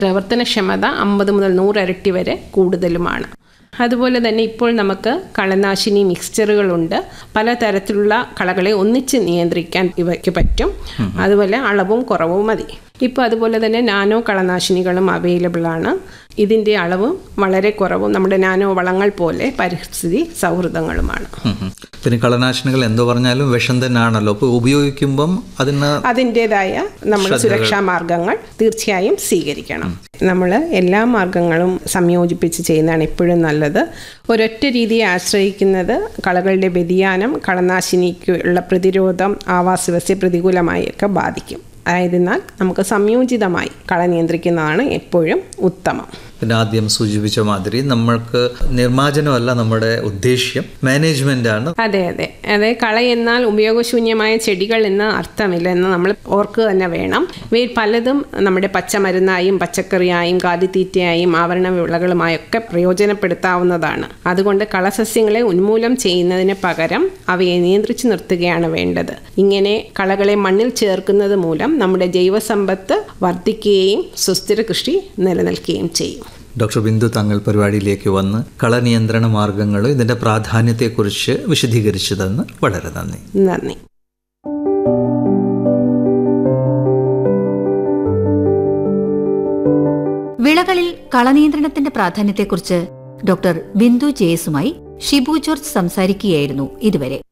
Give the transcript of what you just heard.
പ്രവർത്തനക്ഷമത അമ്പത് മുതൽ നൂറ് ഇരട്ടി വരെ കൂടുതലുമാണ് അതുപോലെ തന്നെ ഇപ്പോൾ നമുക്ക് കളനാശിനി മിക്സ്ചറുകളുണ്ട് പലതരത്തിലുള്ള കളകളെ ഒന്നിച്ച് നിയന്ത്രിക്കാൻ ഇവയ്ക്ക് പറ്റും അതുപോലെ അളവും കുറവും മതി ഇപ്പോൾ അതുപോലെ തന്നെ നാനോ കളനാശിനികളും അവൈലബിൾ ആണ് ഇതിൻ്റെ അളവും വളരെ കുറവും നമ്മുടെ നാനോ വളങ്ങൾ പോലെ പരിസ്ഥിതി സൗഹൃദങ്ങളുമാണ് ഉം ഉം. പിന്നെ കളനാശിനികൾ എന്തോ പറഞ്ഞാലും വിഷം തന്നെയാണല്ലോ അപ്പോൾ ഉപയോഗിക്കുമ്പം അതിന് അതിൻ്റെതായ നമ്മുടെ സുരക്ഷാ മാർഗങ്ങൾ തീർച്ചയായും സ്വീകരിക്കണം നമ്മൾ എല്ലാ മാർഗങ്ങളും സംയോജിപ്പിച്ച് ചെയ്യുന്നതാണ് എപ്പോഴും നല്ലത് ഒരൊറ്റ രീതിയെ ആശ്രയിക്കുന്നത് കളകളുടെ വ്യതിയാനം കളനാശിനിക്കുള്ള പ്രതിരോധം ആവാസ വ്യവസ്ഥയെ പ്രതികൂലമായി ഒക്കെ ബാധിക്കും ആയതിനാൽ നമുക്ക് സംയോജിതമായി കള നിയന്ത്രിക്കുന്നതാണ് എപ്പോഴും ഉത്തമം പിന്നെ ആദ്യം സൂചിപ്പിച്ച മാതിരി നമ്മൾക്ക് നിർമ്മാർജ്ജനമല്ല നമ്മുടെ ഉദ്ദേശ്യം മാനേജ്മെന്റ് ആണ് അതെ അതെ അതെ കള എന്നാൽ ഉപയോഗശൂന്യമായ ചെടികൾ എന്ന് അർത്ഥമില്ല എന്ന് നമ്മൾ ഓർക്കുക തന്നെ വേണം ഇവയിൽ പലതും നമ്മുടെ പച്ചമരുന്നായും പച്ചക്കറിയായും കാലിത്തീറ്റയായും ആവരണ വിളകളുമായൊക്കെ പ്രയോജനപ്പെടുത്താവുന്നതാണ് അതുകൊണ്ട് കളസസ്യങ്ങളെ ഉന്മൂലനം ചെയ്യുന്നതിന് പകരം അവയെ നിയന്ത്രിച്ചു നിർത്തുകയാണ് വേണ്ടത് ഇങ്ങനെ കളകളെ മണ്ണിൽ ചേർക്കുന്നത് മൂലം നമ്മുടെ ജൈവസമ്പത്ത് വർദ്ധിക്കുകയും സുസ്ഥിര കൃഷി നിലനിൽക്കുകയും ചെയ്യും ഡോക്ടർ ബിന്ദു തങ്ങൾ പരിപാടിയിലേക്ക് വന്ന് കളനിയന്ത്രണ മാർഗങ്ങളും ഇതിൻ്റെ പ്രാധാന്യത്തെക്കുറിച്ച് വിശദീകരിച്ചതെന്ന് വളരെ നന്ദി നന്ദി വിളകളിൽ കളനിയന്ത്രണത്തിന്റെ പ്രാധാന്യത്തെക്കുറിച്ച് ഡോക്ടർ ബിന്ദു ജേസുമായി ഷിബു ജോർജ് സംസാരിക്കുകയായിരുന്നു ഇതുവരെ